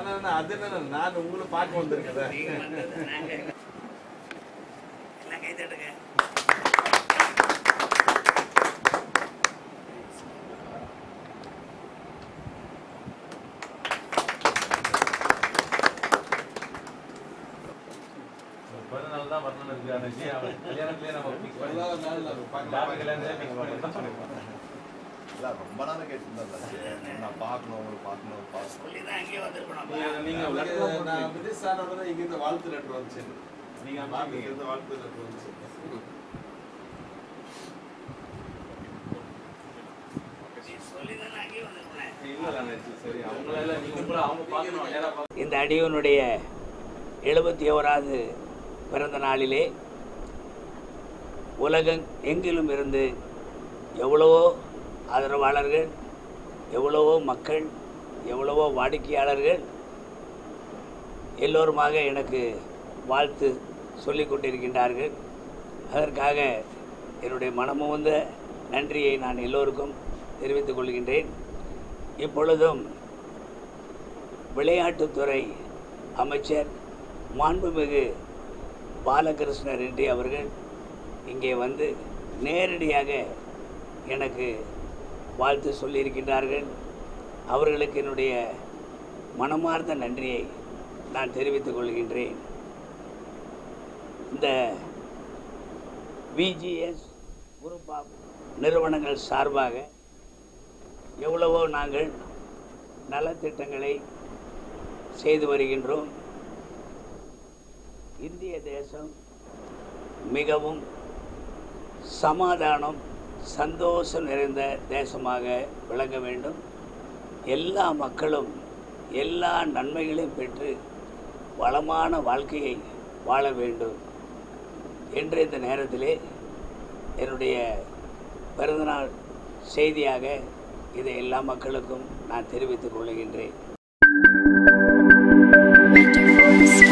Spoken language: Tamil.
ஆனா நான் அது என்ன நான் உங்களை பார்க்க வந்திருக்கேன் நீங்க வந்தது நாங்க எல்லாம் கை தட்டுங்க பிறந்தநாள் தான் வரணும்னு இருக்கு அந்த விஷயம் அவன் கல்யாணத்துலயே நம்ம fix பண்ணி- முதலாவது நாள் நம்ம பார்க்க டாக்டர் கல்யாணத்துலயே fix பண்ணி தான் சொல்லிருக்கோம். இல்ல, ரொம்ப நாள் கேட்டுருந்தேன் நான் பார்க்கணும் உங்களை பார்க்கணும் பார்க்கணும் சொல்லி தான் அங்கேயே வந்திருக்கணும் நீங்க- நீங்க அவருக்கு விளக்கம் நான் கொடுத்தீங்க. விஜய் சார் வந்து இங்க இருந்து வாழ்த்து லெட்டர் வந்துச்சு நீங்க மார்க்கெட்ல அமைச்சிருக்கீங்க. இருந்து வாழ்த்து லெட்டர் வந்துச்சு சொல்லி தான் அங்கேயே வந்திருக்கணும் இல்ல, இல்ல, அண்ணாச்சி, சரி அவங்களால நீங்க உங்களை அவங்க பார்க்கணும் நேரா பார்க்கணும். இந்த அடியவனுடைய எழுபத்தி ஓராவது பிறந்த நாளிலே உலகம் எங்கிலும் இருந்து எவ்வளவோ ஆதரவாளர்கள் எவ்வளவோ மக்கள் எவ்வளவோ வாடிக்கையாளர்கள் எல்லோருமாக எனக்கு வாழ்த்து சொல்லிக் கொண்டிருக்கின்றார்கள் அதற்காக என்னுடைய மனமுவந்த நன்றியை நான் எல்லோருக்கும் தெரிவித்துக் கொள்கின்றேன் இப்பொழுதும் விளையாட்டுத்துறை அமைச்சர் மாண்புமிகு பாலகிருஷ்ண ரெட்டி அவர்கள் இங்கே வந்து நேரடியாக எனக்கு வாழ்த்து சொல்லியிருக்கின்றார்கள் அவர்களுக்கு என்னுடைய மனமார்ந்த நன்றியை நான் தெரிவித்துக் கொள்கின்றேன் இந்த விஜிஎஸ் குரூப் ஆஃப் நிறுவனங்கள் சார்பாக எவ்வளவோ நாங்கள் நலத்திட்டங்களை செய்து வருகின்றோம் இந்திய தேசம் மிகவும் சமாதானம் சந்தோஷம் நிறைந்த தேசமாக விளங்க வேண்டும் எல்லா மக்களும் எல்லா நன்மைகளையும் பெற்று வளமான வாழ்க்கையை வாழ வேண்டும் என்ற இந்த நேரத்திலே என்னுடைய பிறந்தநாள் செய்தியாக இதை எல்லா மக்களுக்கும் நான் தெரிவித்துக் கொள்கின்றேன் Wonderful